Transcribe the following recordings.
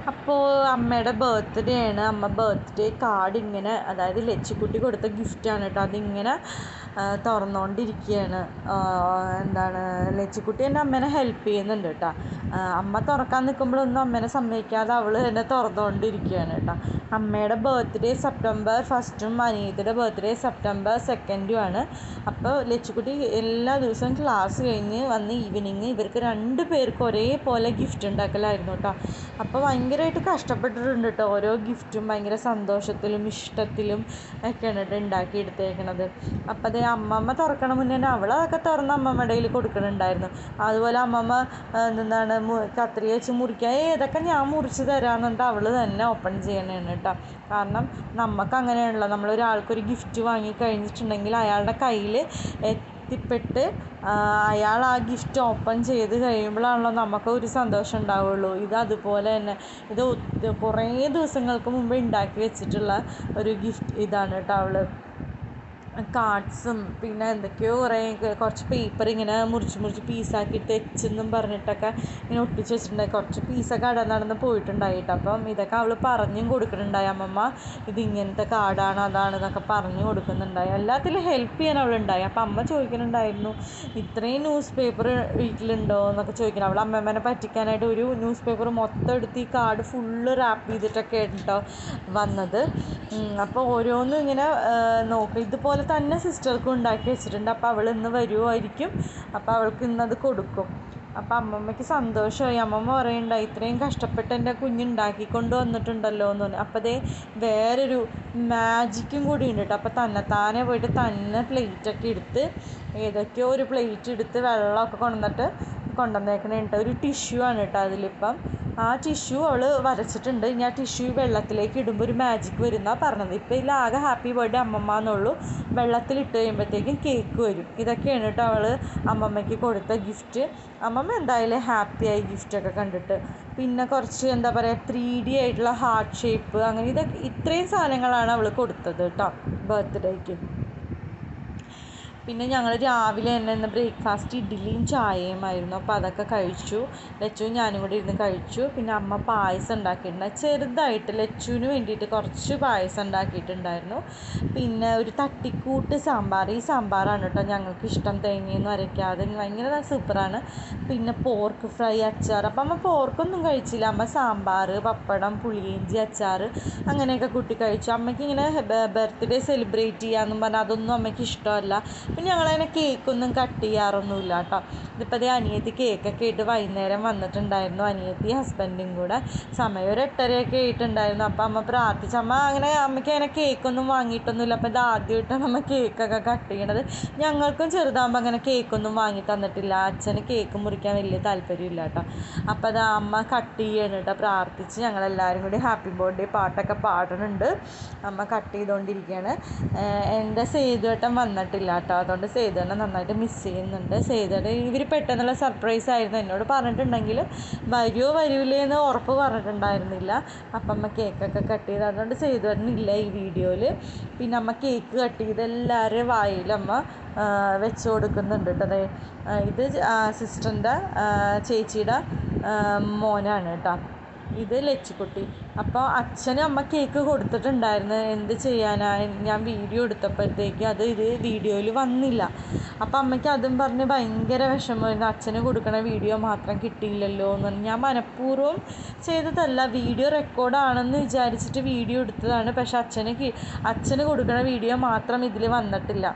അപ്പോൾ അമ്മയുടെ ബർത്ത്ഡേ ആണ് അമ്മ ബർത്ത്ഡേ കാർഡ് ഇങ്ങനെ അതായത് ലച്ചിക്കുട്ടി കൊടുത്ത ഗിഫ്റ്റാണ് കേട്ടോ അതിങ്ങനെ ആ, തുറന്നുകൊണ്ടിരിക്കുകയാണ് ആ, എന്താണ് ലച്ചിക്കുട്ടി എൻ്റെ അമ്മേനെ ഹെൽപ്പ് ചെയ്യുന്നുണ്ട് കേട്ടോ ആ, അമ്മ തുറക്കാൻ നിൽക്കുമ്പോഴൊന്നും അമ്മേനെ സമ്മതിക്കാതെ അവൾ എന്നെ തുറന്നുകൊണ്ടിരിക്കുകയാണ് കേട്ടോ അമ്മയുടെ ബർത്ത്ഡേ സെപ്റ്റംബർ ഫസ്റ്റും അനിയത്തിയുടെ ബർത്ത്ഡേ സെപ്റ്റംബർ സെക്കൻഡും ആണ് അപ്പോൾ ലച്ചുക്കുട്ടി എല്ലാ ദിവസവും ക്ലാസ് കഴിഞ്ഞ് വന്ന് ഈവനിങ് ഇവർക്ക് രണ്ട് പേർക്ക് ഒരേപോലെ ഗിഫ്റ്റ് ഉണ്ടാക്കലായിരുന്നു കേട്ടോ അപ്പോൾ ഭയങ്കരമായിട്ട് കഷ്ടപ്പെട്ടിട്ടുണ്ട് കേട്ടോ ഓരോ ഗിഫ്റ്റും ഭയങ്കര സന്തോഷത്തിലും ഇഷ്ടത്തിലും ഒക്കെയാണ് കേട്ടോ ഉണ്ടാക്കിയെടുത്തേക്കണത് അപ്പോൾ അതേ അമ്മമ്മ തുറക്കണ മുന്നേ തന്നെ അവൾ അതൊക്കെ തുറന്ന് അമ്മമ്മയുടെ കയ്യിൽ കൊടുക്കണുണ്ടായിരുന്നു അതുപോലെ അമ്മമ്മ ആ, എന്താണ് മു- കത്രിക വെച്ച് മുറിക്കാൻ "ഏയ് ഇതൊക്കെ ഞാൻ മുറിച്ച് തരാമെന്ന് പറഞ്ഞിട്ട് അവൾ തന്നെ ഓപ്പൺ ചെയ്യണതാണ് കേട്ടോ കാരണം നമുക്ക് അങ്ങനെയാണല്ലോ നമ്മളൊരാൾക്കൊരു ഗിഫ്റ്റ് വാങ്ങി കഴിഞ്ഞിട്ടുണ്ടെങ്കിൽ അയാളുടെ കയ്യിൽ എത്തിപ്പെട്ട് ആ, അയാൾ ആ ഗിഫ്റ്റ് ഓപ്പൺ ചെയ്ത് കഴിയുമ്പോഴാണല്ലോ നമുക്ക് ഒരു സന്തോഷം ഉണ്ടാവുള്ളൂ ഇത് അതുപോലെ തന്നെ ഇത് ഒത്ത് കുറേ ദിവസങ്ങൾക്ക് മുമ്പ് ഉണ്ടാക്കി വെച്ചിട്ടുള്ള ഒരു ഗിഫ്റ്റ് ഇതാണ് കേട്ടോ അവൾ കാർഡ്സും പിന്നെ എന്തൊക്കെയോ കുറേ കുറച്ച് പേപ്പർ ഇങ്ങനെ മുറിച്ച് മുറിച്ച് പീസാക്കിയിട്ട് എച്ചെന്നും പറഞ്ഞിട്ടൊക്കെ ഇങ്ങനെ ഒട്ടിച്ച് വെച്ചിട്ടുണ്ടായി കുറച്ച് പീസൊക്കെ അട നടന്ന് പോയിട്ടുണ്ടായിട്ട് അപ്പം ഇതൊക്കെ അവൾ പറഞ്ഞും കൊടുക്കുന്നുണ്ടായി അമ്മമ്മ ഇത് ഇങ്ങനത്തെ കാർഡാണ് അതാണ് എന്നൊക്കെ പറഞ്ഞു കൊടുക്കുന്നുണ്ടായി എല്ലാത്തിലും ഹെൽപ്പ് ചെയ്യാൻ അവളുണ്ടായി അപ്പം അമ്മ ചോദിക്കുന്നുണ്ടായിരുന്നു ഇത്രയും ന്യൂസ് പേപ്പർ വീട്ടിലുണ്ടോ എന്നൊക്കെ ചോദിക്കണം അവൾ അമ്മമ്മേനെ പറ്റിക്കാനായിട്ട് ഒരു ന്യൂസ് പേപ്പർ മൊത്തം എടുത്ത് ഈ കാർഡ് ഫുള്ള് റാപ്പ് ചെയ്തിട്ടൊക്കെ കേട്ടോ വന്നത് അപ്പോൾ ഓരോന്നും ഇങ്ങനെ നോക്കും ഇതുപോലെ തന്നെ സിസ്റ്റർക്കും ഉണ്ടാക്കി വെച്ചിട്ടുണ്ട് അപ്പോൾ അവൾ ഇന്ന് വരുമായിരിക്കും അപ്പോൾ അവൾക്ക് ഇന്നത് കൊടുക്കും അപ്പോൾ അമ്മമ്മയ്ക്ക് സന്തോഷമായി അമ്മമ്മ പറയുന്നുണ്ടായി ഇത്രയും കഷ്ടപ്പെട്ട് എൻ്റെ കുഞ്ഞുണ്ടാക്കിക്കൊണ്ട് വന്നിട്ടുണ്ടല്ലോ എന്ന് പറഞ്ഞു അപ്പോൾ അതേ വേറൊരു മാജിക്കും കൂടി ഉണ്ട് കേട്ടോ അപ്പോൾ തന്നെത്താനെ പോയിട്ട് തന്നെ പ്ലേറ്റൊക്കെ എടുത്ത് ഏതൊക്കെയോ ഒരു പ്ലേറ്റ് എടുത്ത് വെള്ളമൊക്കെ കൊണ്ടുവന്നിട്ട് കൊണ്ടുവന്നേക്കണേട്ടോ ഒരു ടിഷ്യൂ ആണ് കേട്ടോ അതിലിപ്പം ആ ടിഷ്യൂ അവൾ വരച്ചിട്ടുണ്ട് ഇനി ആ ടിഷ്യൂ വെള്ളത്തിലേക്ക് ഇടുമ്പോൾ ഒരു മാജിക് വരുന്നാണ് പറഞ്ഞത് ഇപ്പോൾ ഇതിലാകെ ഹാപ്പി ബർത്ത്ഡേ അമ്മമ്മ എന്നുള്ളൂ വെള്ളത്തിലിട്ട് കഴിയുമ്പോഴത്തേക്കും കേക്ക് വരും ഇതൊക്കെയാണ് കേട്ടോ അവൾ അമ്മമ്മയ്ക്ക് കൊടുത്ത ഗിഫ്റ്റ് അമ്മമ്മ എന്തായാലും ഹാപ്പിയായി ഗിഫ്റ്റൊക്കെ കണ്ടിട്ട് പിന്നെ കുറച്ച് എന്താ പറയുക ത്രീ ഡി ആയിട്ടുള്ള ഹാർട്ട് ഷേപ്പ് അങ്ങനെ ഇതൊക്കെ ഇത്രയും സാധനങ്ങളാണ് അവൾ കൊടുത്തത് കേട്ടോ ബർത്ത്ഡേക്ക് പിന്നെ ഞങ്ങൾ രാവിലെ തന്നെ ഇന്ന് ബ്രേക്ക്ഫാസ്റ്റ് ഇഡ്ഡലിയും ചായയുമായിരുന്നു അപ്പോൾ അതൊക്കെ കഴിച്ചു ലച്ചുവും ഞാനും കൂടി ഇരുന്ന് കഴിച്ചു പിന്നെ അമ്മ പായസം ഉണ്ടാക്കിയിട്ടുണ്ടായി ചെറുതായിട്ട് ലച്ചുവിന് വേണ്ടിയിട്ട് കുറച്ച് പായസം ഉണ്ടാക്കിയിട്ടുണ്ടായിരുന്നു പിന്നെ ഒരു തട്ടിക്കൂട്ട് സാമ്പാർ ഈ സാമ്പാറാണ് കേട്ടോ ഞങ്ങൾക്ക് ഇഷ്ടം തേങ്ങയൊന്നും അരയ്ക്കാതെ ഭയങ്കര സൂപ്പറാണ് പിന്നെ പോർക്ക് ഫ്രൈ അച്ചാർ അപ്പം അമ്മ പോർക്കൊന്നും കഴിച്ചില്ല അമ്മ സാമ്പാർ പപ്പടം പുളിയിഞ്ചി അച്ചാർ അങ്ങനെയൊക്കെ കൂട്ടി കഴിച്ചു അമ്മയ്ക്ക് ഇങ്ങനെ ബർത്ത്ഡേ സെലിബ്രേറ്റ് ചെയ്യാമെന്നും പറഞ്ഞാൽ അതൊന്നും അമ്മയ്ക്ക് ഇഷ്ടമല്ല പിന്നെ ഞങ്ങളതിനെ കേക്കൊന്നും കട്ട് ചെയ്യാറൊന്നുമില്ല കേട്ടോ ഇതിപ്പോൾ അതേ അനിയത്തി കേക്കൊക്കെ ഇട്ട് വൈകുന്നേരം വന്നിട്ടുണ്ടായിരുന്നു അനിയത്തി ഹസ്ബൻഡും കൂടെ സമയം ഒരു എട്ടരയൊക്കെ ആയിട്ടുണ്ടായിരുന്നു അപ്പോൾ അമ്മ പ്രാർത്ഥിച്ചു അമ്മ അങ്ങനെ അമ്മയ്ക്ക് അങ്ങനെ കേക്കൊന്നും വാങ്ങിയിട്ടൊന്നുമില്ല അപ്പോൾ ഇത് ആദ്യമായിട്ടാണ് അമ്മ കേക്കൊക്കെ കട്ട് ചെയ്യണത് ഞങ്ങൾക്കും ചെറുതാകുമ്പോൾ അങ്ങനെ കേക്കൊന്നും വാങ്ങി തന്നിട്ടില്ല അച്ഛന് കേക്ക് മുറിക്കാൻ വലിയ താല്പര്യമില്ല കേട്ടോ അപ്പോൾ അത് അമ്മ കട്ട് ചെയ്യണം കേട്ടോ പ്രാർത്ഥിച്ച് ഞങ്ങളെല്ലാവരും കൂടി ഹാപ്പി ബർത്ത്ഡേ പാട്ടൊക്കെ പാടുന്നുണ്ട് അമ്മ കട്ട് ചെയ്തുകൊണ്ടിരിക്കുകയാണ് ഏഹ് എൻ്റെ സേതുവേട്ടൻ വന്നിട്ടില്ല കേട്ടോ അതുകൊണ്ട് സേതുവേട്ടനെ നന്നായിട്ട് മിസ് ചെയ്യുന്നുണ്ട് സേതുവേട്ടൻ ഇവർ പെട്ടെന്നുള്ള സർപ്രൈസ് ആയിരുന്നു എന്നോട് പറഞ്ഞിട്ടുണ്ടെങ്കിൽ വരുമോ വരൂലേ എന്ന് ഉറപ്പ് പറഞ്ഞിട്ടുണ്ടായിരുന്നില്ല അപ്പം അമ്മ കേക്കൊക്കെ കട്ട് ചെയ്ത് അതുകൊണ്ട് സേതുവേട്ടൻ ഇല്ല ഈ വീഡിയോയിൽ പിന്നെ അമ്മ കേക്ക് കട്ട് ചെയ്ത് എല്ലാവരുടെയും വായിലും അമ്മ ആ, വെച്ച് കൊടുക്കുന്നുണ്ട് കേട്ടോ ദേ, ആ, ഇത് സിസ്റ്ററിൻ്റെ ചേച്ചിയുടെ ആ, മോനാണ് കേട്ടോ ഇത് ലച്ചുക്കുട്ടി അപ്പോൾ അച്ഛനും അമ്മ കേക്ക് കൊടുത്തിട്ടുണ്ടായിരുന്നു എന്ത് ചെയ്യാനാ ഞാൻ വീഡിയോ എടുത്തപ്പോഴത്തേക്ക് അത് ഇത് വീഡിയോയിൽ വന്നില്ല അപ്പോൾ അമ്മയ്ക്ക് അതും പറഞ്ഞ് ഭയങ്കര വിഷമമായിരുന്നു അച്ഛന് കൊടുക്കണ വീഡിയോ മാത്രം കിട്ടിയില്ലല്ലോ എന്ന് പറഞ്ഞ് ഞാൻ മനഃപൂർവ്വം ചെയ്തതല്ല വീഡിയോ റെക്കോർഡാണെന്ന് വിചാരിച്ചിട്ട് വീഡിയോ എടുത്തതാണ് പക്ഷെ അച്ഛന് കി- അച്ഛന് കൊടുക്കണ വീഡിയോ മാത്രം ഇതിൽ വന്നിട്ടില്ല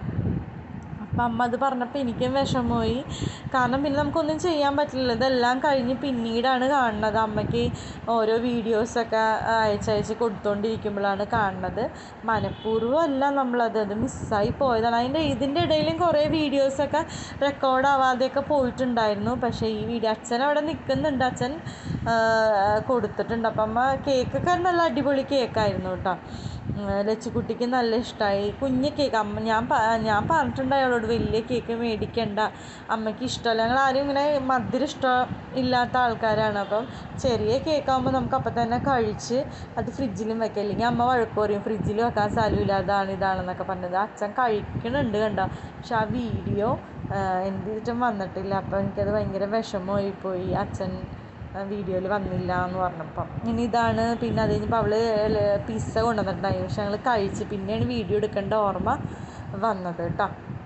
അപ്പം അമ്മ അത് പറഞ്ഞപ്പോൾ എനിക്കും വിഷമമായി കാരണം പിന്നെ നമുക്കൊന്നും ചെയ്യാൻ പറ്റില്ല ഇതെല്ലാം കഴിഞ്ഞ് പിന്നീടാണ് കാണുന്നത് അമ്മയ്ക്ക് ഓരോ വീഡിയോസൊക്കെ അയച്ചയച്ച് കൊടുത്തുകൊണ്ടിരിക്കുമ്പോഴാണ് കാണുന്നത് മനഃപൂർവ്വം അല്ല നമ്മളത് അത് മിസ്സായി പോയതാണ് അതിൻ്റെ ഇതിൻ്റെ ഇടയിലും കുറേ വീഡിയോസൊക്കെ റെക്കോർഡ് ആവാതെയൊക്കെ പോയിട്ടുണ്ടായിരുന്നു പക്ഷേ ഈ വീഡിയോ അച്ഛൻ അവിടെ നിൽക്കുന്നുണ്ട് അച്ഛൻ ആ, കൊടുത്തിട്ടുണ്ട് അപ്പം അമ്മ കേക്കൊക്കെ നല്ല അടിപൊളി കേക്കായിരുന്നു കേട്ടോ ലച്ചുകുട്ടിക്ക് നല്ല ഇഷ്ടമായി കുഞ്ഞ് കേക്ക് അമ്മ ഞാൻ പ- ഞാൻ പറഞ്ഞിട്ടുണ്ടായി അവളോട് വലിയ കേക്ക് മേടിക്കണ്ട അമ്മയ്ക്ക് ഇഷ്ടമല്ല ഞങ്ങൾ ആരും ഇങ്ങനെ മധുരം ഇഷ്ടം ഇല്ലാത്ത ആൾക്കാരാണ് അപ്പം ചെറിയ കേക്കാകുമ്പോൾ നമുക്ക് അപ്പം തന്നെ കഴിച്ച് അത് ഫ്രിഡ്ജിലും വെക്കാം അല്ലെങ്കിൽ അമ്മ വഴക്ക് പറയും ഫ്രിഡ്ജിൽ വെക്കാൻ സ്ഥലമില്ല അതാണ് ഇതാണെന്നൊക്കെ പറഞ്ഞത് അച്ഛൻ കഴിക്കണുണ്ട് കണ്ടോ പക്ഷെ ആ വീഡിയോ എന്ത് ചെയ്തിട്ടും വന്നിട്ടില്ല അപ്പോൾ എനിക്കത് ഭയങ്കര വിഷമമായി പോയി അച്ഛൻ ആ, വീഡിയോയിൽ വന്നില്ല എന്ന് പറഞ്ഞപ്പം ഇനി ഇതാണ് പിന്നെ അത് കഴിഞ്ഞപ്പോൾ അവൾ പിസ്സ കൊണ്ടുവന്നിട്ടുണ്ടായി പക്ഷെ ഞങ്ങൾ കഴിച്ച് പിന്നെയാണ് വീഡിയോ എടുക്കേണ്ട ഓർമ്മ വന്നത് കേട്ടോ